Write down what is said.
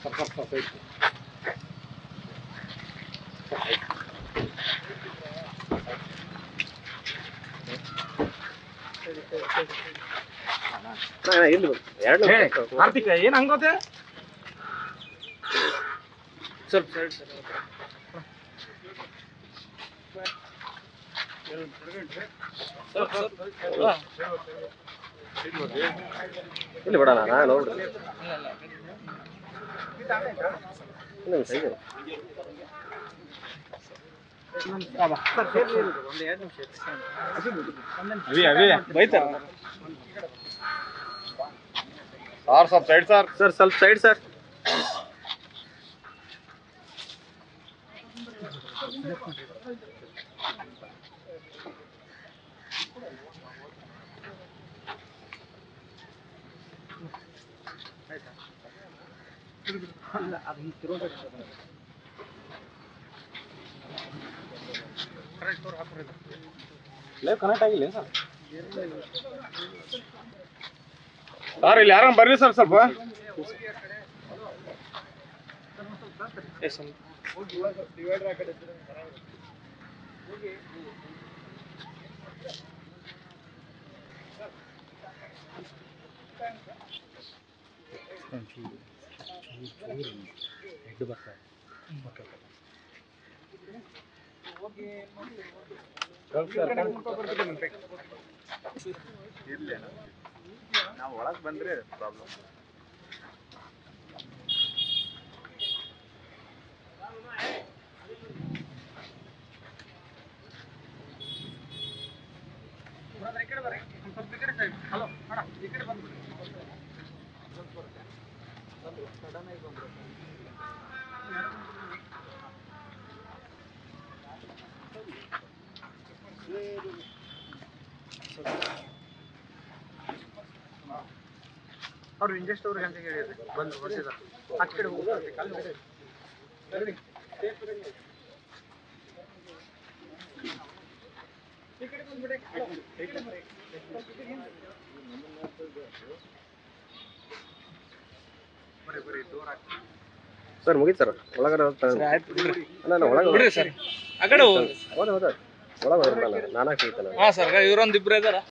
ಎರಡು ಕಾರ್ತಿಕ್ ಏನ್ ಹಂಗೋತೆ ಸ್ವಲ್ಪ ಸೈಡ್ ಇಲ್ಲಿ ಬಿಡೋಣ ನಾನು ನೋಡ್ರಿ ಇಲ್ಲ ಸೈಡ್ ಬೈತಾರ ಸರ್ ಸ್ವಲ್ಪ ಸೈಡ್ ಸರ್ ಸರ್ ಸ್ವಲ್ಪ ಸೈಡ್ ಸರ್ ಕನೆಕ್ಟ್ ಆಗಿಲ್ಲ ಸರ್ ಸರ್ ಇಲ್ಲಿ ಯಾರನ್ನ ಬರ್ರಿ ಸರ್ ಸ್ವಲ್ಪ ನಾವು ಒಳಗೆ ಬಂದ್ರೆ ಪ್ರಾಬ್ಲಮ್ ಅವ್ರು ಇಂಜೆಸ್ಟ್ ಅವ್ರಿಗೆ ಅಂತ ಹೇಳಿದ್ರೆ ಬಂದು ಬರ್ತಿದ್ದಾರೆ ಆಚೆ ಕಡೆ ಹೋಗ್ತಾರೆ ಅಲ್ಲಿ ಸರ್ ಮುಗೀತು ಸರ್ ಒಳಗಡೆ ಹೋಗ್ತಾ ಅಲ್ಲ ಅಲ್ಲ ಒಳಗೆ ಬಿಡ್ರಿ ಸರ್ ಆ ಕಡೆ ಹೋಗ್ರಿ ಹೋದ ಹೋದ ಒಳಗೆ ಹೋದ್ರಲ್ಲ ನಾನಾಗ್ತಿತ್ತಲ್ಲ ಹಾ ಸರ್ ಇವ್ರೊಂದ್ ಇಬ್ರು ಇದಾರ